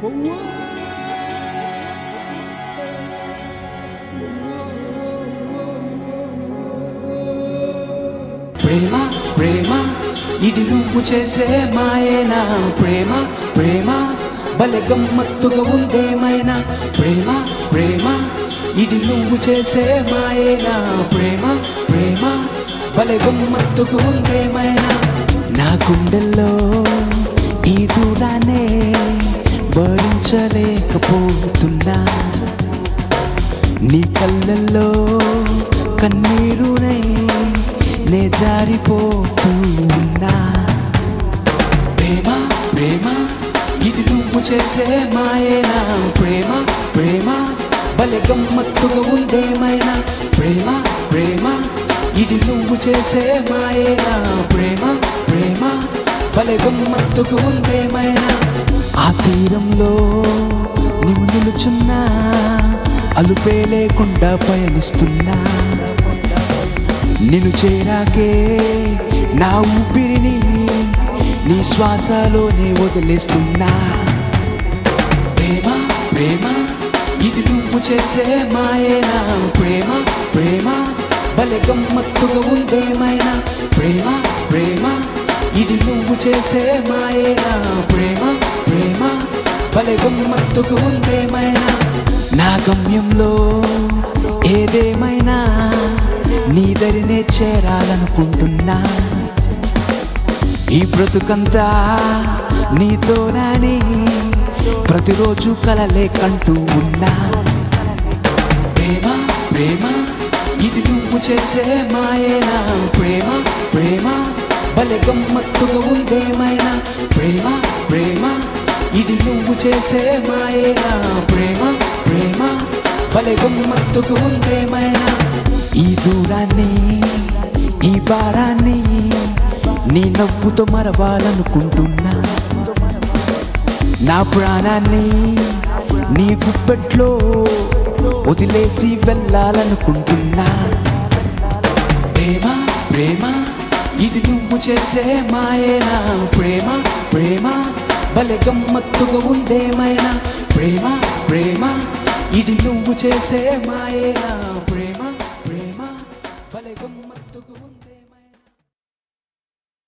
ప్రేమ ప్రేమ ఇది నువ్వు చేసే మాయేనా ప్రేమ ప్రేమ భలే గమ్మత్తుగా ఉందేమైనా ప్రేమ ప్రేమ ఇది నువ్వు చేసే మాయేనా ప్రేమ ప్రేమ భలే గమ్మత్తుగా ఉందేమైనా నా గుండెల్లో ఈ దూరానే భరించలేకపోతున్నా నీ కళ్ళల్లో కన్నీరునై నే జారిపోతున్నా ప్రేమ ప్రేమ ఇది నువ్వు చేసే మాయేనా ప్రేమ ప్రేమ భలే గమ్మత్తుగా ఉందేమైనా ప్రేమ ప్రేమ ఇది నువ్వు చేసే మాయేనా ప్రేమ ప్రేమ భలే గమ్మత్తుగా ఉందేమైనా ఆ తీరంలో నీవు నిలుచున్నా అలుపే లేకుండా పయనిస్తున్నా నిన్ను చేరాకే నా ఊపిరిని నీ శ్వాసలోనే వదిలేస్తున్నా ప్రేమ ప్రేమ ఇది నువ్వు చేసే మాయేనా ప్రేమ ప్రేమ భలే గమ్మత్తుగా ఉందేమైనా ప్రేమ ప్రేమ ఇది నువ్వు చేసే మాయేనా ప్రేమ ప్రేమ భలే గమ్మత్తుగా ఉందేమైనా నా గమ్యంలో ఏదేమైనా నీ దరినే చేరాలనుకుంటున్నా ఈ బ్రతుకంతా నీతోనని ప్రతిరోజు కలలే కంటూ ఉన్నా ప్రేమ ప్రేమ ఇది నువ్వు చేసే మాయేనా ప్రేమ ప్రేమ భలే గమ్మత్తుగా ఉందేమైనా ప్రేమ ప్రేమ ఇది నువ్వు చేసే మాయేనా ప్రేమ ప్రేమ భలే గమ్మత్తుగా ఉందేమైనా ఈ దూరాన్ని ఈ భారాన్ని నీ నవ్వుతో మరవాలనుకుంటున్నా నా ప్రాణాన్ని నీ గుప్పెట్లో వదిలేసి వెళ్ళాలనుకుంటున్నా ప్రేమ ప్రేమ ఇది నువ్వు చేసే మాయేనా ప్రేమ ప్రేమ భలే గమ్మత్తుగా ఉందేమైనా ప్రేమ ప్రేమ ఇది నువ్వు చేసే మాయేనా